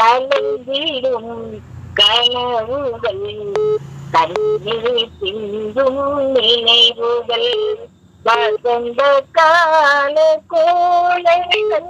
கலந்திடும் கனவுகள் கண்ணில் சிந்தும் நினைவுகள் வசந்த கால கோலங்கள்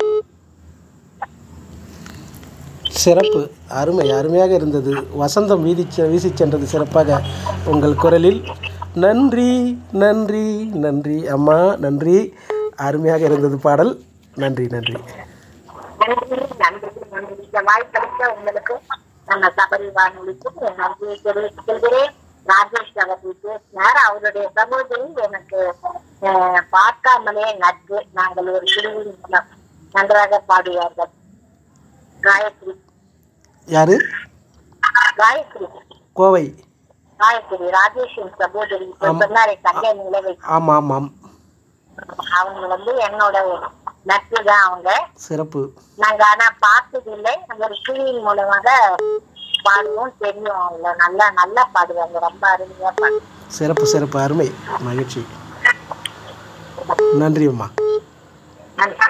சிறப்பு அருமை அருமையாக இருந்தது வசந்தம் வீதி வீசி சென்றது சிறப்பாக உங்கள் குரலில் நன்றி நன்றி நன்றி அம்மா நன்றி அருமையாக இருந்தது பாடல் நன்றி நன்றி நன்றி நன்றி நன்றி இந்த வாய்ப்பளித்த உங்களுக்கு நம்ம சபரி வானொலிக்கும் என் நன்றியை தெரிவித்துக் கொள்கிறேன் ராஜேஷ் அவர்கள் பேசினார் அவருடைய சகோதரி எனக்கு அஹ், பார்க்காமலே நட்பு நாங்கள் ஒரு குழுவின் மூலம் நன்றாக பாடுவார்கள் காயத்ரி யாரு காயத்ரி கோவை காயத்ரி ராஜேஷின் சகோதரி இப்ப சொன்னாரே தங்கை நிலவை ஆமாம் ஆமாம் அவங்க வந்து என்னோட நட்பு தான் அவங்க சிறப்பு நாங்க ஆனா பார்த்தது இல்லை ஒரு குழுவின் மூலமாக பாடுவோம் தெரியும் அவங்க நல்லா நல்லா பாடுவாங்க ரொம்ப அருமையா பாடுவாங்க சிறப்பு சிறப்பு அருமை மகிழ்ச்சி நன்றி அம்மா நன்றி.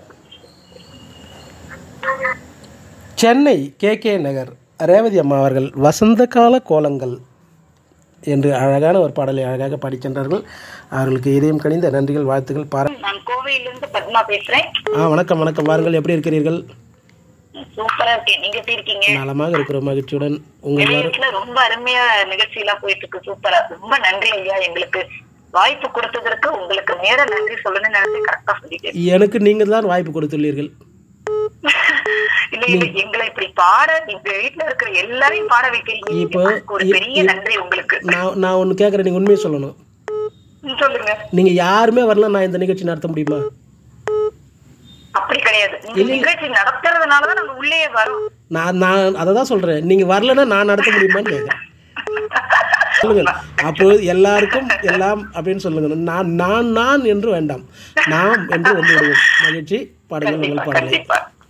சென்னை கே கே நகர் ரேவதி அம்மா அவர்கள் வசந்த கால கோலங்கள் என்று அழகான ஒரு பாடலை அழகாக பாடிச் சென்றார்கள் அவர்களுக்கு இதயம் கனிந்த நன்றிகள் வாழ்த்துக்கள் பார நான் கோவையிலிருந்து பத்மா பேசுறேன் ஆ வணக்கம் வணக்கம் வாருங்கள் எப்படி இருக்கிறீர்கள் சூப்பரா இருக்கேன் நீங்க எப்படி இருக்கீங்க நலமாக இருக்கிறோம் மகிழ்ச்சியுடன் உங்கள் வர வீட்டுல ரொம்ப அருமையா நிகழ்ச்சி எல்லாம் போயிட்டு இருக்கு சூப்பரா ரொம்ப நன்றி ஐயா எங்களுக்கு வாய்ப்பு கொடுத்ததற்கு உங்களுக்கு நேர நன்றி சொல்லணும்னு நினைச்சு கரெக்டா சொல்லிட்டேன் எனக்கு நீங்கள் தான் வாய்ப்பு கொடுத்துள்ளீர்கள் இல்ல இல்ல எங்களை இப்படி பாட எங்க வீட்டுல இருக்கிற எல்லாரையும் பாட வைக்கிறீங்க இப்போ அதுக்கு ஒரு இ- பெரிய இ- நன்றி உங்களுக்கு நான் நான் ஒன்று கேட்குறேன் நீங்கள் உண்மையை சொல்லணும் ம், சொல்லுங்க நீங்கள் யாருமே வரல நான் இந்த நிகழ்ச்சி நடத்த முடியுமா அப்படி கிடையாது நீங்க நிகழ்ச்சி நடத்துறதுனாலதான் நாங்க உள்ளே வரோம் நான் நான் அதை தான் சொல்கிறேன் நீங்கள் வரலன்னா நான் நடத்த முடியுமான்னு கேட்குறேன் சொல்லுங்கள் அப்போ எல்லாருக்கும் எல்லாம் அப்படின்னு சொல்லுங்க நான் நான் நான் என்று வேண்டாம் நாம் என்று வந்து விடுவோம் மகிழ்ச்சி பாடுங்கள் உங்கள் பாடலை கண்டிப்பா